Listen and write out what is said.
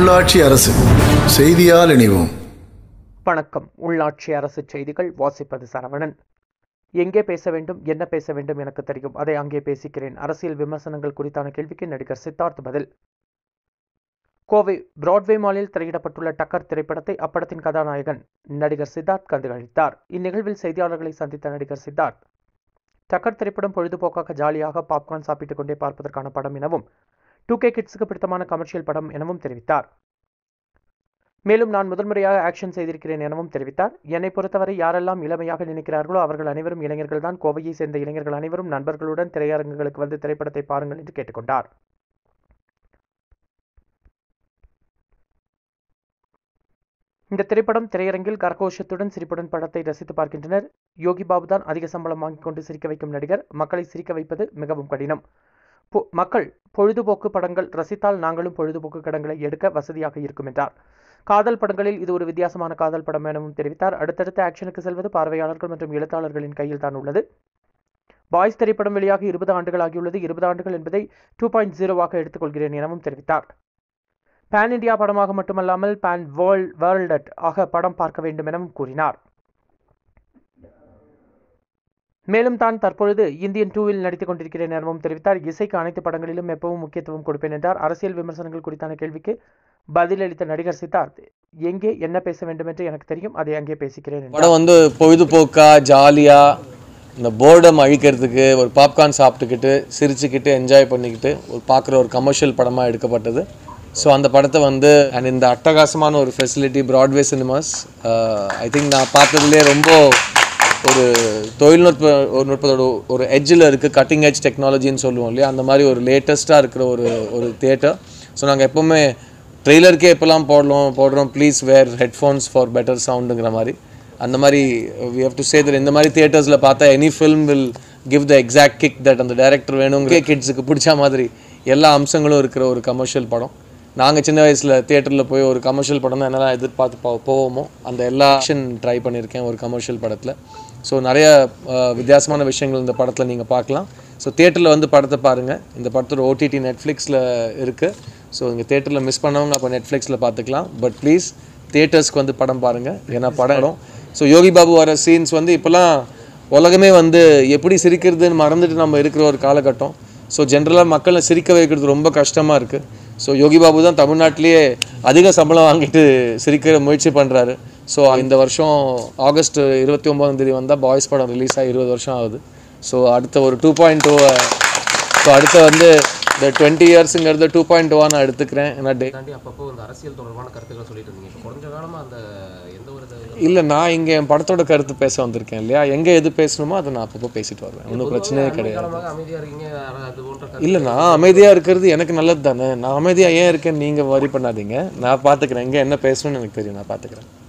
உள்ளாட்சி அரசு செய்தியால் இணைவோம் வணக்கம் உள்ளாட்சி அரசு செய்திகள் வாசிப்பது சரவணன் எங்கே பேச வேண்டும் என்ன பேச வேண்டும் எனக்கு தெரியும் அதை அங்கே பேசிக்கிறேன் அரசியல் விமர்சனங்கள் குறித்தான கேள்விக்கு நடிகர் சித்தார்த் பதில் கோவை பிராட்வே மாலில் திரையிடப்பட்டுள்ள டக்கர் திரைப்படத்தை அப்படத்தின் கதாநாயகன் நடிகர் சித்தார்த் கண்டுகளித்தார் இந்நிகழ்வில் செய்தியாளர்களை சந்தித்த நடிகர் சித்தார்த் டக்கர் திரைப்படம் பொழுதுபோக்காக ஜாலியாக பாப்கார்ன் சாப்பிட்டுக் கொண்டே பார்ப்பதற்கான படம் எனவும் டூ கே கிட்ஸுக்கு பிடித்தமான கமர்ஷியல் படம் எனவும் தெரிவித்தார் மேலும் நான் முதன்முறையாக ஆக்ஷன் செய்திருக்கிறேன் எனவும் தெரிவித்தார் என்னை பொறுத்தவரை யாரெல்லாம் இளமையாக நினைக்கிறார்களோ அவர்கள் அனைவரும் இளைஞர்கள் தான் கோவையை சேர்ந்த இளைஞர்கள் அனைவரும் நண்பர்களுடன் திரையரங்குகளுக்கு வந்து திரைப்படத்தை பாருங்கள் என்று கேட்டுக்கொண்டார் இந்த திரைப்படம் திரையரங்கில் கரகோஷத்துடன் சிரிப்புடன் படத்தை ரசித்து பார்க்கின்றனர் யோகி பாபு தான் அதிக சம்பளம் வாங்கிக் கொண்டு சிரிக்க வைக்கும் நடிகர் மக்களை சிரிக்க வைப்பது மிகவும் கடினம் பொ- மக்கள் பொழுதுபோக்கு படங்கள் ரசித்தால் நாங்களும் பொழுதுபோக்கு படங்களை எடுக்க வசதியாக இருக்கும் என்றார் காதல் படங்களில் இது ஒரு வித்தியாசமான காதல் படம் எனவும் தெரிவித்தார் அடுத்தடுத்த ஆக்ஷனுக்கு செல்வது பார்வையாளர்கள் மற்றும் எழுத்தாளர்களின் கையில் தான் உள்ளது பாய்ஸ் திரைப்படம் வெளியாக இருபது ஆண்டுகள் ஆகியுள்ளது இருபது ஆண்டுகள் என்பதை டூ பாயிண்ட் ஜீரோவாக எடுத்துக்கொள்கிறேன் எனவும் தெரிவித்தார் பேன் இந்தியா படமாக மட்டுமல்லாமல் பேன் வேர்ல்ட் வேர்ல்ட் ஆக படம் பார்க்க வேண்டும் எனவும் கூறினார் மேலும் தான் தற்பொழுது இந்தியன் டூவில் நடித்துக் கொண்டிருக்கிறேன் எனவும் தெரிவித்தார் இசைக்கு அனைத்து படங்களிலும் எப்பவும் முக்கியத்துவம் கொடுப்பேன் என்றார் அரசியல் விமர்சனங்கள் குறித்தான கேள்விக்கு பதிலளித்த நடிகர் சித்தார்த் எங்கே என்ன பேச வேண்டும் என்று எனக்கு தெரியும் அதை அங்கே பேசிக்கிறேன் என்றார். படம் வந்து பொழுதுபோக்கா ஜாலியாக இந்த போர்டம் அழிக்கிறதுக்கு ஒரு பாப்கார்ன் சாப்பிட்டுக்கிட்டு சிரிச்சுக்கிட்டு என்ஜாய் பண்ணிக்கிட்டு ஒரு பார்க்குற ஒரு கமர்ஷியல் படமாக எடுக்கப்பட்டது ஸோ அந்த படத்தை வந்து அண்ட் இந்த அட்டகாசமான ஒரு facility Broadway cinemas I think நான் பார்த்ததுலேயே ரொம்ப ஒரு தொழில்நுட்ப ஒரு நுட்பத்தோட ஒரு எட்ஜில் இருக்குது கட்டிங் எட்ஜ் டெக்னாலஜின்னு சொல்லுவோம் இல்லையா அந்த மாதிரி ஒரு லேட்டஸ்ட்டாக இருக்கிற ஒரு ஒரு தியேட்டர் ஸோ நாங்கள் எப்போவுமே ட்ரெய்லருக்கே எப்போல்லாம் போடலாம் போடுறோம் please wear headphones for better சவுண்டுங்கிற மாதிரி அந்த மாதிரி we have to say that இந்த மாதிரி தியேட்டர்ஸில் பார்த்தா any film will give the exact kick that அந்த டேரக்டர் வேணுங்கிற கிட்ஸுக்கு பிடிச்ச மாதிரி எல்லா அம்சங்களும் இருக்கிற ஒரு கமர்ஷியல் படம் நாங்கள் சின்ன வயசில் தியேட்டரில் போய் ஒரு கமர்ஷியல் படம் என்னெல்லாம் எதிர்பார்த்து போ போவோமோ அந்த எல்லா ஆக்ஷன் ட்ரை பண்ணியிருக்கேன் ஒரு கமர்ஷியல் படத்தில் ஸோ நிறைய அஹ், வித்தியாசமான விஷயங்கள் இந்த படத்தில் நீங்கள் பார்க்கலாம் ஸோ தியேட்டரில் வந்து படத்தை பாருங்கள் இந்த படத்தோட ஓடிடி நெட்ஃப்ளிக்ஸில் இருக்குது ஸோ இங்கே தியேட்டரில் மிஸ் பண்ணவங்க அப்போ நெட்ஃப்ளிக்ஸில் பார்த்துக்கலாம் பட் ப்ளீஸ் தியேட்டர்ஸ்க்கு வந்து படம் பாருங்கள் ஏன்னா படம் ஸோ யோகி பாபு வர சீன்ஸ் வந்து இப்போலாம் உலகமே வந்து எப்படி சிரிக்கிறதுன்னு மறந்துட்டு நம்ம இருக்கிற ஒரு காலகட்டம் ஸோ ஜென்ரலாக மக்களை சிரிக்க வைக்கிறது ரொம்ப கஷ்டமாக இருக்குது ஸோ யோகி பாபு தான் தமிழ்நாட்டிலேயே அதிக சம்பளம் வாங்கிட்டு சிரிக்கிற முயற்சி பண்ணுறாரு ஸோ இந்த வருஷம் ஆகஸ்ட் இருபத்தி ஒம்போதாம் தேதி வந்தால் பாய்ஸ் படம் ரிலீஸ் ஆகி இருபது வருஷம் ஆகுது ஸோ அடுத்த ஒரு டூ பாயிண்ட் டூ ஸோ அடுத்த வந்து இந்த டுவெண்ட்டி இயர்ஸுங்கிறத டூ பாயிண்ட் டூவாக நான் எடுத்துக்கிறேன் ஏன்னா டே தாண்டி அப்பப்போ இந்த அரசியல் தொடர்பான கருத்துக்களை சொல்லிட்டு இருந்தீங்க இப்போ கொஞ்ச காலமா அந்த எந்த ஒரு இது இல்லை நான் இங்கே என் படத்தோட கருத்து பேச வந்திருக்கேன் இல்லையா எங்கே எது பேசணுமோ அதை நான் அப்பப்போ பேசிட்டு வருவேன் ஒன்றும் பிரச்சனையே கிடையாது காலமாக அமைதியா இருக்கீங்க ஆனா அது போன்ற கருத்து இல்லை நான் அமைதியாக இருக்கிறது எனக்கு நல்லது தானே நான் அமைதியாக ஏன் இருக்கேன்னு நீங்கள் வரி பண்ணாதீங்க நான் பார்த்துக்கிறேன் எங்கே என்ன பேசணும்னு எனக்கு தெரியும் நான் பார்த்துக்கிறேன்